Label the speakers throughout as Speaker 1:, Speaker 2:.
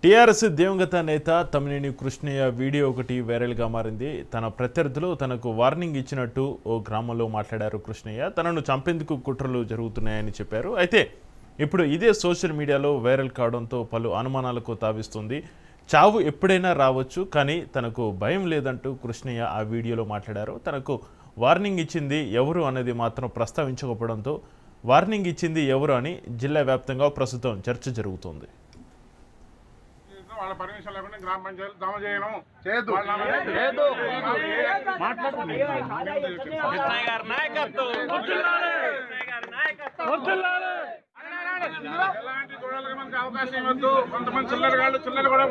Speaker 1: TRS దివంగత నేత Tammineni Krishnaiah video ఒకటి వైరల్గా మారింది తన ప్రత్యర్థులు తనకు వార్నింగ్ ఇచ్చినట్టు ఓ గ్రామంలో మాట్లాడారు కృష్ణయ్య తనను చంపేందుకు కుట్రలు జరుగుతున్నాయని చెప్పారు అయితే ఇప్పుడు ఇదే సోషల్ మీడియాలో వైరల్ కావడంతో పలు అనుమానాలకు తావిస్తుంది చావు ఎప్పుడైనా రావచ్చు కానీ తనకు భయం లేదంటూ కృష్ణయ్య ఆ వీడియోలో మాట్లాడారు తనకు వార్నింగ్ ఇచ్చింది ఎవరు అనేది మాత్రం ప్రస్తావించకపోవడంతో వార్నింగ్ ఇచ్చింది ఎవరు అని జిల్లా వ్యాప్తంగా ప్రస్తుతం చర్చ జరుగుతోంది
Speaker 2: వాళ్ళ పర్మిషన్ లేకుండా గ్రామ పంచాయతీ జమ చేయను
Speaker 3: చేయొద్దు.
Speaker 4: కృష్ణయ్య గారి నాయకత్వం కృష్ణయ్య గారి నాయకత్వం
Speaker 2: ఎలాంటి గొడవలకి మనకి అవకాశం ఇవ్వద్దు కొంతమంది చిల్లర గాళ్ళు చిల్లర కూడా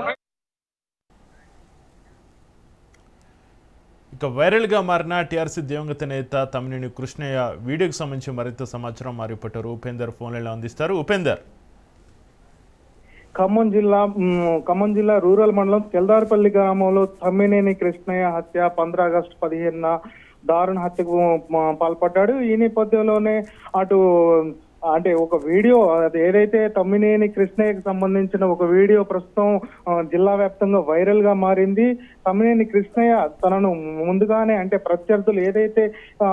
Speaker 1: ఇక వైరల్గా మారిన టీఆర్సీ దివంగత నేత తమ్మినేని కృష్ణయ్య వీడియోకి సంబంధించి మరింత సమాచారం మా రిపోర్టర్ ఉపేందర్ ఫోన్లలో అందిస్తారు ఉపేందర్
Speaker 5: ఖమ్మం జిల్లా మ్, ఖమ్మం జిల్లా రూరల్ మండలం తెల్దారపల్లి గ్రామంలో తమ్మినేని కృష్ణయ్య హత్య పంద్ర ఆగస్టు పదిహేనున దారుణ హత్యకు మ, పాల్పడ్డాడు ఈ నేపథ్యంలోనే అటు అంటే ఒక వీడియో అది ఏదైతే తమ్మినేని కృష్ణయ్యకి సంబంధించిన ఒక వీడియో ప్రస్తుతం ఆ, జిల్లా వ్యాప్తంగా వైరల్ గా మారింది తమ్మినేని కృష్ణయ్య తనను ముందుగానే అంటే ప్రత్యర్థులు ఏదైతే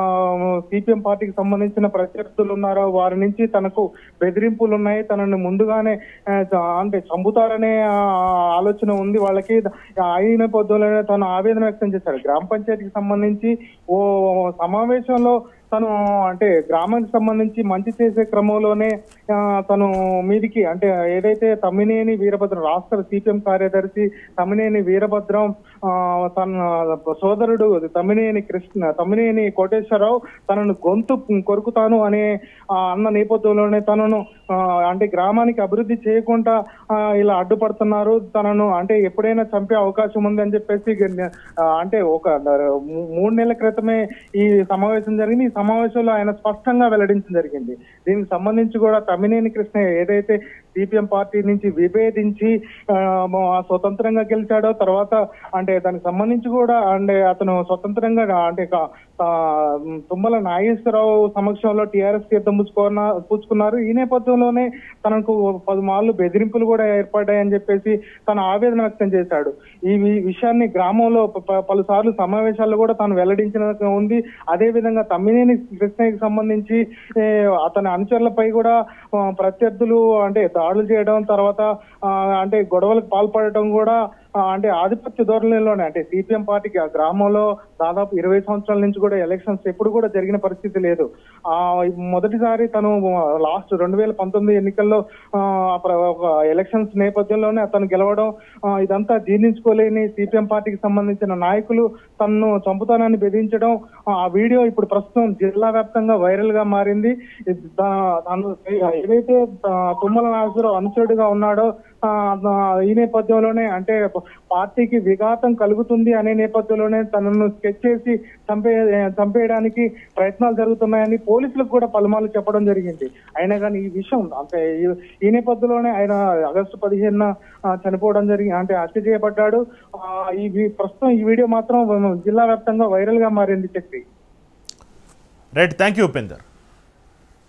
Speaker 5: సిపిఎం పార్టీకి సంబంధించిన ప్రత్యర్థులు ఉన్నారో వారి నుంచి తనకు బెదిరింపులు ఉన్నాయి తనను ముందుగానే ఆ, చ- అంటే చంపుతారనే ఆ, ఆలోచన ఉంది వాళ్ళకి అయిన పొద్దులోనే తను ఆవేదన వ్యక్తం చేశారు గ్రామ పంచాయతీకి సంబంధించి ఓ సమావేశంలో తను అంటే గ్రామానికి సంబంధించి మంచి చేసే క్రమంలోనే ఆ, తను మీదికి అంటే ఏదైతే తమ్మినేని వీరభద్రం రాష్ట్ర సిపిఎం కార్యదర్శి తమ్మినేని వీరభద్రం ఆ, తన సోదరుడు తమ్మినేని కృష్ణ తమ్మినేని కోటేశ్వరరావు తనను గొంతు కొరుకుతాను అనే ఆ, అన్న నేపథ్యంలోనే తనను ఆ, అంటే గ్రామానికి అభివృద్ధి చేయకుండా ఆ, ఇలా అడ్డుపడుతున్నారు తనను అంటే ఎప్పుడైనా చంపే అవకాశం ఉంది అని చెప్పేసి ఆ, అంటే ఒక మూ- మూడు నెలల క్రితమే ఈ సమావేశం జరిగింది ఈ సమావేశంలో ఆయన స్పష్టంగా వెల్లడించడం జరిగింది దీనికి సంబంధించి కూడా తమ్మినేని కృష్ణ ఏదైతే సిపిఎం పార్టీ నుంచి విభేదించి ఆ, మ- స్వతంత్రంగా గెలిచాడో తర్వాత అంటే దానికి సంబంధించి కూడా అంటే అతను స్వతంత్రంగా అంటే క- ఆ, తుమ్మల నాగేశ్వరరావు సమక్షంలో టీఆర్ఎస్ తీర్థం పుచ్చుకున్న పుచ్చుకున్నారు ఈ నేపథ్యంలోనే తనకు పలుమార్లు బెదిరింపులు కూడా ఏర్పడ్డాయని చెప్పేసి తన ఆవేదన వ్యక్తం చేశాడు ఈ వి- విషయాన్ని గ్రామంలో ప- ప- పలుసార్లు సమావేశాల్లో కూడా తాను వెల్లడించిన ఉంది అదే విధంగా తమ్మినేని కృష్ణయ్యకి సంబంధించి ఏ, అతని అనుచరులపై కూడా ఆ, ప్రత్యర్థులు అంటే దాడులు చేయడం తర్వాత ఆ, అంటే గొడవలకు పాల్పడటం కూడా ఆ, అంటే ఆధిపత్య ధోరణిలోనే అంటే సిపిఎం పార్టీకి ఆ గ్రామంలో దాదాపు ఇరవై సంవత్సరాల నుంచి కూడా ఎలక్షన్స్ ఎప్పుడు కూడా జరిగిన పరిస్థితి లేదు ఆ మొదటిసారి తను లాస్ట్ రెండు వేల పంతొమ్మిది ఎన్నికల్లో ఆ, ప్ర- ఒక ఎలక్షన్స్ నేపథ్యంలోనే అతను గెలవడం ఆ, ఇదంతా జీర్ణించుకోలేని సిపిఎం పార్టీకి సంబంధించిన నాయకులు తనను చంపుతానని బెదిరించడం ఆ వీడియో ఇప్పుడు ప్రస్తుతం జిల్లా వ్యాప్తంగా వైరల్ గా మారింది ఇది దా- తను ఏదైతే ఆ, తుమ్మల నాగేశ్వరరావు అనుచరుడుగా ఉన్నాడో ఆ, ఆ, ఈ నేపథ్యంలోనే అంటే పార్టీకి విఘాతం కలుగుతుంది అనే నేపథ్యంలోనే తనను స్కెచ్ చేసి చంపే చంపేయడానికి ప్రయత్నాలు జరుగుతున్నాయని పోలీసులకు కూడా పలుమార్లు చెప్పడం జరిగింది అయినా కానీ ఈ విషయం అంటే ఈ- ఈ నేపథ్యంలోనే ఆయన ఆగస్టు పదిహేనున ఆ, చనిపోవడం జరిగి అంటే హత్య చేయబడ్డాడు ఆ, ఈ వి- ప్రస్తుతం ఈ వీడియో మాత్రం జిల్లా వ్యాప్తంగా వైరల్ గా మారింది చెప్పి
Speaker 1: రైట్ థ్యాంక్ యూ ఉపేందర్